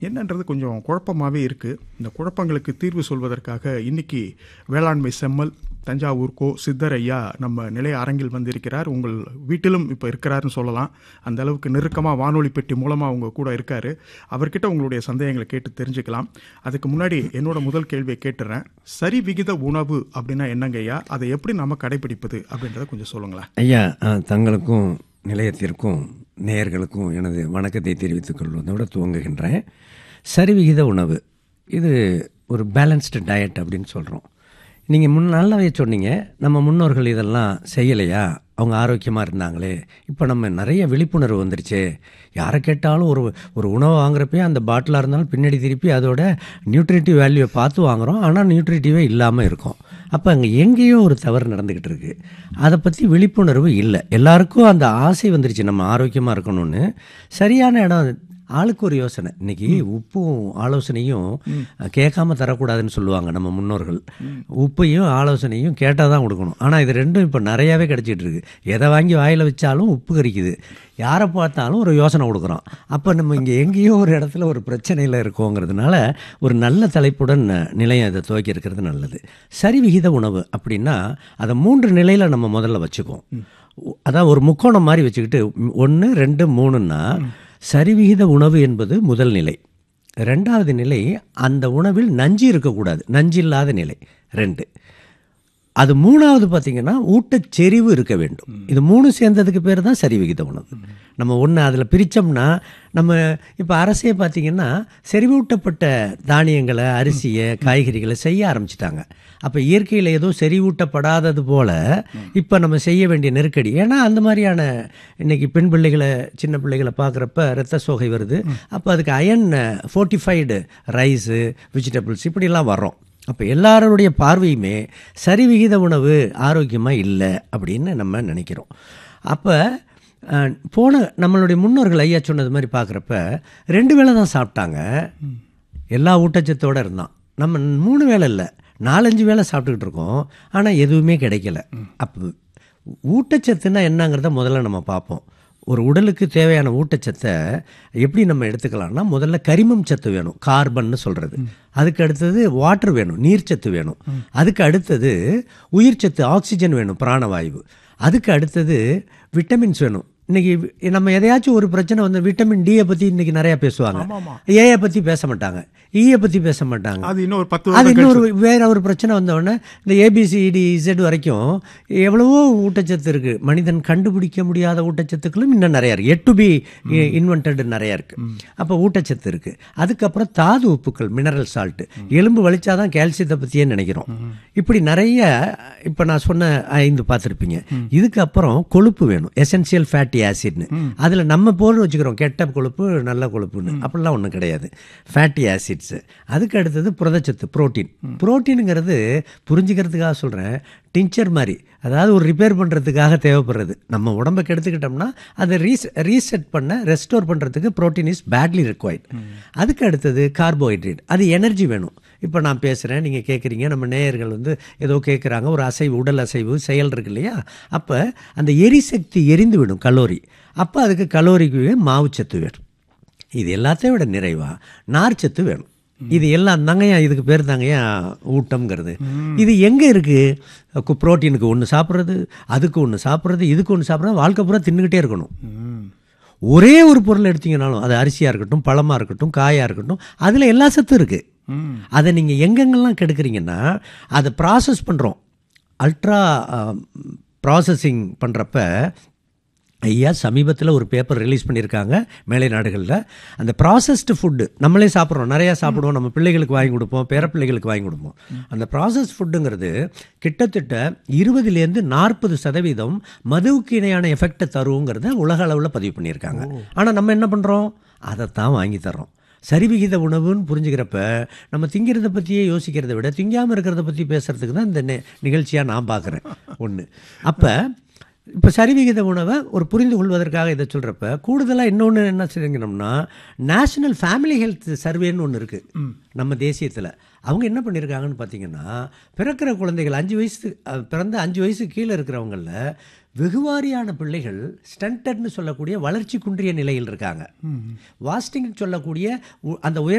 என்னன்றது கொஞ்சம் குழப்பமாகவே இருக்குது இந்த குழப்பங்களுக்கு தீர்வு சொல்வதற்காக இன்னைக்கு வேளாண்மை செம்மல் தஞ்சாவூர் கோ சித்தர் ஐயா நம்ம நிலைய அரங்கில் வந்திருக்கிறார் உங்கள் வீட்டிலும் இப்போ இருக்கிறாருன்னு சொல்லலாம் அந்த அளவுக்கு நெருக்கமாக வானொலி பெட்டி மூலமாக அவங்க கூட இருக்காரு அவர்கிட்ட உங்களுடைய சந்தேகங்களை கேட்டு தெரிஞ்சுக்கலாம் அதுக்கு முன்னாடி என்னோட முதல் கேள்வியை கேட்டுறேன் சரி விகித உணவு அப்படின்னா என்னங்க ஐயா அதை எப்படி நம்ம கடைபிடிப்பது அப்படின்றத கொஞ்சம் சொல்லுங்களேன் ஐயா ஆ, தங்களுக்கும் நிலையத்திற்கும் நேயர்களுக்கும் எனது வணக்கத்தை தெரிவித்துக் கொள்வதோடு துவங்குகின்றேன் சரிவிகித உணவு இது ஒரு பேலன்ஸ்டு டயட் அப்படின்னு சொல்கிறோம் நீங்கள் முன் நல்லாவே சொன்னீங்க நம்ம முன்னோர்கள் இதெல்லாம் செய்யலையா அவங்க ஆரோக்கியமாக இருந்தாங்களே இப்போ நம்ம நிறைய விழிப்புணர்வு வந்துருச்சு யாரை கேட்டாலும் ஒரு ஒரு உணவை வாங்குறப்பயே அந்த பாட்டிலாக இருந்தாலும் பின்னாடி திருப்பி அதோட நியூட்ரிட்டிவ் வேல்யூவை பார்த்து வாங்குகிறோம் ஆனால் நியூட்ரிட்டிவே இல்லாமல் இருக்கும் அப்போ அங்கே எங்கேயோ ஒரு தவறு நடந்துக்கிட்டு இருக்கு அதை பற்றி விழிப்புணர்வு இல்லை எல்லாருக்கும் அந்த ஆசை வந்துருச்சு நம்ம ஆரோக்கியமாக இருக்கணும்னு சரியான இடம் ஆளுக்கு ஒரு யோசனை இன்னைக்கு உப்பும் ஆலோசனையும் கேட்காம தரக்கூடாதுன்னு சொல்லுவாங்க நம்ம முன்னோர்கள் உப்பையும் ஆலோசனையும் கேட்டால் தான் கொடுக்கணும் ஆனால் இது ரெண்டும் இப்போ நிறையாவே கிடச்சிட்டு இருக்கு எதை வாங்கி வாயில் வச்சாலும் உப்பு கறிக்குது யாரை பார்த்தாலும் ஒரு யோசனை கொடுக்குறோம் அப்போ நம்ம இங்கே எங்கேயோ ஒரு இடத்துல ஒரு பிரச்சனையில் இருக்கோங்கிறதுனால ஒரு நல்ல தலைப்புடன் நிலையம் இதை துவக்கி இருக்கிறது நல்லது சரி விகித உணவு அப்படின்னா அதை மூன்று நிலையில் நம்ம முதல்ல வச்சுக்குவோம் அதான் ஒரு முக்கோணம் மாதிரி வச்சுக்கிட்டு ஒன்று ரெண்டு மூணுன்னா சரிவிகித உணவு என்பது முதல் நிலை ரெண்டாவது நிலை அந்த உணவில் நஞ்சு இருக்கக்கூடாது நஞ்சு இல்லாத நிலை ரெண்டு அது மூணாவது பார்த்தீங்கன்னா ஊட்டச்செறிவு இருக்க வேண்டும் இது மூணு சேர்ந்ததுக்கு பேர் தான் சரிவிகித உணவு நம்ம ஒன்று அதில் பிரித்தோம்னா நம்ம இப்போ அரசே பார்த்தீங்கன்னா செறிவூட்டப்பட்ட தானியங்களை அரிசியை காய்கறிகளை செய்ய ஆரம்பிச்சிட்டாங்க அப்போ இயற்கையில் ஏதோ செறிவூட்டப்படாதது போல் இப்போ நம்ம செய்ய வேண்டிய நெருக்கடி ஏன்னா அந்த மாதிரியான இன்னைக்கு பெண் பிள்ளைகளை சின்ன பிள்ளைகளை பார்க்குறப்ப ரத்த சோகை வருது அப்போ அதுக்கு அயன் ஃபோர்ட்டிஃபைடு ரைஸு வெஜிடபிள்ஸ் இப்படிலாம் வர்றோம் அப்போ எல்லாருடைய பார்வையுமே சரிவிகித உணவு ஆரோக்கியமாக இல்லை அப்படின்னு நம்ம நினைக்கிறோம் அப்போ அஹ், போன நம்மளுடைய முன்னோர்கள் ஐயா சொன்னது மாதிரி பார்க்குறப்ப ரெண்டு வேளை தான் சாப்பிட்டாங்க எல்லா ஊட்டச்சத்தோடு இருந்தான் நம்ம மூணு வேளை இல்லை நாலஞ்சு வேளை சாப்பிட்டுக்கிட்டு இருக்கோம் ஆனால் எதுவுமே கிடைக்கல அப்போ ஊட்டச்சத்துன்னா என்னங்கிறத முதல்ல நம்ம பார்ப்போம் ஒரு உடலுக்கு தேவையான ஊட்டச்சத்தை எப்படி நம்ம எடுத்துக்கலாம்னா முதல்ல கரிமம் சத்து வேணும் கார்பன்னு சொல்கிறது அதுக்கு அடுத்தது வாட்டர் வேணும் நீர்ச்சத்து வேணும் அதுக்கு அடுத்தது உயிர்ச்சத்து ஆக்சிஜன் வேணும் பிராணவாயு அதுக்கு அடுத்தது விட்டமின்ஸ் வேணும் இன்னைக்கு வி- நம்ம எதையாச்சும் ஒரு பிரச்சனை வந்து விட்டமின் டியை பற்றி இன்னைக்கு நிறையா பேசுவாங்க ஏயை பற்றி பேச மாட்டாங்க ஈயை பற்றி பேச மாட்டாங்க அது இன்னும் ஒரு பத்து அது வருடம் இன்னொரு வேற ஒரு பிரச்சனை வந்த உடனே இந்த ஏபிசிடி இசட் வரைக்கும் எவ்வளவோ ஊட்டச்சத்து இருக்கு மனிதன் கண்டுபிடிக்க முடியாத ஊட்டச்சத்துக்களும் இன்னும் நிறைய இருக்கு எட் டு பி இன்வென்டட் நிறைய இருக்கு அப்போ ஊட்டச்சத்து இருக்கு அதுக்கப்புறம் தாது உப்புக்கள் மினரல் சால்ட் எலும்பு வலிச்சாதான் கால்சியத்தை பற்றியே நினைக்கிறோம் இப்படி நிறைய இப்போ நான் சொன்ன ஐந்து பார்த்துருப்பீங்க இதுக்கப்புறம் கொழுப்பு வேணும் எசென்சியல் ஃபேட்டி ஆசிட்னு அதில் நம்ம போல் வச்சுக்கிறோம் கெட்ட கொழுப்பு நல்ல கொழுப்புன்னு அப்படிலாம் ஒன்றும் கிடையாது ஃபேட்டி ஆசிட்ஸு அதுக்கு அடுத்தது புரதச்சத்து புரோட்டீன் புரோட்டீனுங்கிறது புரிஞ்சுக்கிறதுக்காக சொல்கிறேன் டிஞ்சர் மாதிரி அதாவது ஒரு ரிப்பேர் பண்ணுறதுக்காக தேவைப்படுறது நம்ம உடம்பை கெடுத்துக்கிட்டோம்னா அதை ரீஸ் ரீசெட் பண்ண ரெஸ்டோர் பண்ணுறதுக்கு புரோட்டீன் இஸ் பேட்லி required அதுக்கு அடுத்தது கார்போஹைட்ரேட் அது எனர்ஜி வேணும் இப்போ நான் பேசுகிறேன் நீங்கள் கேட்குறீங்க நம்ம நேயர்கள் வந்து ஏதோ கேட்குறாங்க ஒரு அசைவு உடல் அசைவு செயல் இருக்கு இல்லையா அப்போ அந்த எரிசக்தி எரிந்து விடும் கலோரி அப்போ அதுக்கு கலோரிக்கு மாவுச்சத்து வேணும் இது எல்லாத்தையும் விட நிறைவா நார்ச்சத்து வேணும் இது எல்லாம் தாங்கய்யா இதுக்கு பேர் தாங்கய்யா ஊட்டம்ங்கிறது இது எங்கே இருக்குது புரோட்டீனுக்கு ஒன்று சாப்பிட்றது அதுக்கு ஒன்று சாப்பிட்றது இதுக்கு ஒன்று சாப்பிட்றது வாழ்க்கை பூரா தின்னுக்கிட்டே இருக்கணும் ஒரே ஒரு பொருள் எடுத்தீங்கனாலும் அது அரிசியாக இருக்கட்டும் பழமாக இருக்கட்டும் காயாக இருக்கட்டும் அதில் எல்லா சத்தும் இருக்குது அதை நீங்கள் எங்கெங்கெல்லாம் கெடுக்குறீங்கன்னா அதை ப்ராசஸ் பண்ணுறோம் அல்ட்ரா ப்ராசஸிங் பண்ணுறப்ப ஐயா சமீபத்தில் ஒரு பேப்பர் ரிலீஸ் பண்ணியிருக்காங்க மேலை நாடுகளில் அந்த ப்ராசஸ்டு ஃபுட்டு நம்மளே சாப்பிட்றோம் நிறையா சாப்பிடுவோம் நம்ம பிள்ளைகளுக்கு வாங்கி கொடுப்போம் பேர பிள்ளைகளுக்கு வாங்கி கொடுப்போம் அந்த ப்ராசஸ் ஃபுட்டுங்கிறது கிட்டத்தட்ட இருபதுலேருந்து நாற்பது சதவீதம் மதுவுக்கு இணையான எஃபெக்டை தருங்கிறத உலக அளவில் பதிவு பண்ணியிருக்காங்க ஆனால் நம்ம என்ன பண்ணுறோம் அதைத்தான் வாங்கி தர்றோம் சரிவிகித உணவுன்னு புரிஞ்சுக்கிறப்ப நம்ம திங்கிறத பற்றியே யோசிக்கிறத விட திங்காமல் இருக்கிறத பற்றி பேசுகிறதுக்கு தான் இந்த நிகழ்ச்சியாக நான் பார்க்குறேன் ஒன்று அப்போ இப்போ சரிவிகித உணவை ஒரு புரிந்து கொள்வதற்காக இதை சொல்கிறப்ப கூடுதலாக இன்னொன்று என்ன செய்யணும்னா நேஷனல் ஃபேமிலி ஹெல்த் சர்வேன்னு ஒன்று இருக்குது நம்ம தேசியத்தில் அவங்க என்ன பண்ணியிருக்காங்கன்னு பார்த்தீங்கன்னா பிறக்கிற குழந்தைகள் அஞ்சு வயசு அஹ், பிறந்த அஞ்சு வயசு கீழே இருக்கிறவங்களில் வெகுவாரியான பிள்ளைகள் ஸ்டண்டட்னு சொல்லக்கூடிய வளர்ச்சி குன்றிய நிலையில் இருக்காங்க வாஸ்டிங் சொல்லக்கூடிய உ- அந்த உயர்